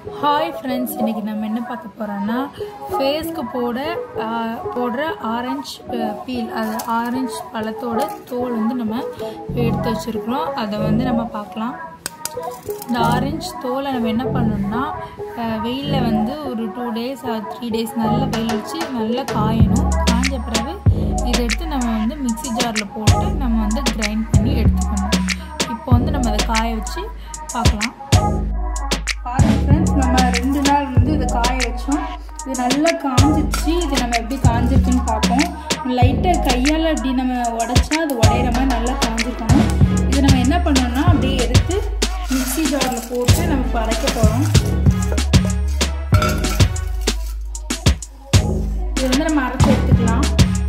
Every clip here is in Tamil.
ஹாய் ஃப்ரெண்ட்ஸ் இன்றைக்கி நம்ம என்ன பார்க்க போகிறோன்னா ஃபேஸ்க்கு போட ஆ, போடுற ஆரஞ்சு பீல் அது ஆரஞ்சு பழத்தோட தோல் வந்து நம்ம எடுத்து வச்சுருக்குறோம் அதை வந்து நம்ம பார்க்கலாம் இந்த ஆரஞ்சு தோலை நம்ம என்ன பண்ணணும்னா வெயிலில் வந்து ஒரு டூ டேஸ் த்ரீ டேஸ் நல்லா வெயில் வச்சு நல்லா காயணும் காஞ்ச பிறகு இதை எடுத்து நம்ம வந்து மிக்ஸி ஜாரில் போட்டு நம்ம வந்து கிரைண்ட் பண்ணி எடுத்துக்கணும் இப்போ வந்து நம்ம அதை காய வச்சு பார்க்கலாம் பாருங்க ஃப்ரெண்ட்ஸ் நம்ம ரெண்டு நாள் வந்து இதை காய வச்சோம் இது நல்லா காஞ்சிருச்சு இது நம்ம எப்படி காஞ்சிருக்குன்னு பார்ப்போம் லைட்டாக கையால் அப்படி நம்ம உடச்சா அது உடையிற மாதிரி நல்லா காஞ்சிருக்கணும் இது நம்ம என்ன பண்ணோம்னா அப்படியே எடுத்து மிக்ஸி ஜாரில் போட்டு நம்ம இப்போ அரைக்க போகிறோம் இது வந்து நம்ம அரைச்சி எடுத்துக்கலாம்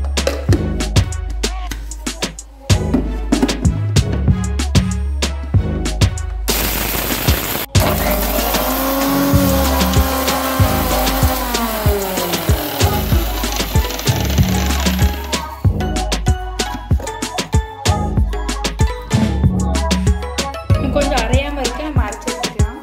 இன்னும் கொஞ்சம் அரையாமல் இருக்க நம்ம அரைச்சி எடுத்துக்கலாம்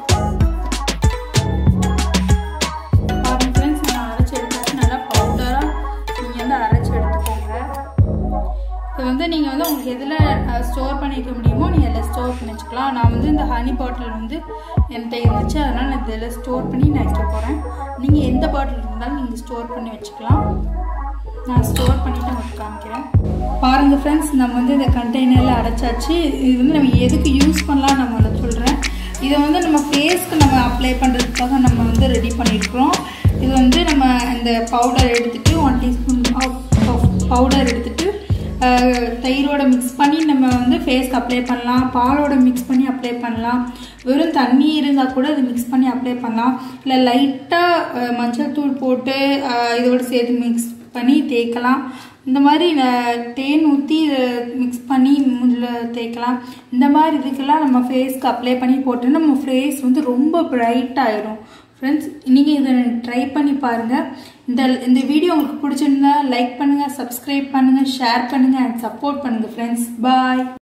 பாருங்க ஃப்ரெண்ட்ஸ் நம்ம அரைச்சி எடுத்தாச்சு நல்லா பவுடராக நீங்கள் வந்து அரைச்சி எடுத்துக்கோங்க இது வந்து நீங்கள் வந்து உங்களுக்கு எதில் ஸ்டோர் பண்ணி வைக்க முடியுமோ நீங்கள் அதில் ஸ்டோர் பண்ணி வச்சுக்கலாம் நான் வந்து இந்த ஹனி பாட்டில் வந்து என்கிட்ட இருந்துச்சு அதனால் நான் இதில் ஸ்டோர் பண்ணி நான் வைக்க போகிறேன் நீங்கள் எந்த பாட்டில் இருந்தாலும் நீங்கள் ஸ்டோர் பண்ணி வச்சுக்கலாம் நான் ஸ்டோர் பண்ணிவிட்டு உங்களுக்கு காமிக்கிறேன் பாருங்கள் ஃப்ரெண்ட்ஸ் நம்ம வந்து இந்த கண்டெய்னரில் அடைச்சாச்சு இது வந்து நம்ம எதுக்கு யூஸ் பண்ணலாம் நம்ம ஒன்று சொல்கிறேன் இதை வந்து நம்ம ஃபேஸ்க்கு நம்ம அப்ளை பண்ணுறதுக்காக நம்ம வந்து ரெடி பண்ணியிருக்கிறோம் இது வந்து நம்ம இந்த பவுடர் எடுத்துகிட்டு ஒன் டீஸ்பூன் பவுடர் எடுத்துகிட்டு தயிரோட மிக்ஸ் பண்ணி நம்ம வந்து ஃபேஸ்க்கு அப்ளை பண்ணலாம் பாலோட மிக்ஸ் பண்ணி அப்ளை பண்ணலாம் வெறும் தண்ணி இருந்தால் கூட அது மிக்ஸ் பண்ணி அப்ளை பண்ணலாம் இல்லை லைட்டாக மஞ்சள் தூள் போட்டு அஹ், இதோட சேர்த்து மிக்ஸ் பண்ணி தேய்க்கலாம் இந்த மாதிரி அஹ், தேன் ஊற்றி மிக்ஸ் பண்ணி மூஞ்சில் தேய்க்கலாம் இந்த மாதிரி இதுக்கெல்லாம் நம்ம ஃபேஸ்க்கு அப்ளை பண்ணி போட்டு நம்ம ஃபேஸ் வந்து ரொம்ப பிரைட் ஆயிரும் ஃப்ரெண்ட்ஸ் நீங்கள் இதை ட்ரை பண்ணி பாருங்கள் இந்த இந்த வீடியோ உங்களுக்கு பிடிச்சிருந்தா லைக் பண்ணுங்கள் சப்ஸ்கிரைப் பண்ணுங்கள் ஷேர் பண்ணுங்கள் அண்ட் சப்போர்ட் பண்ணுங்கள் ஃப்ரெண்ட்ஸ் பாய்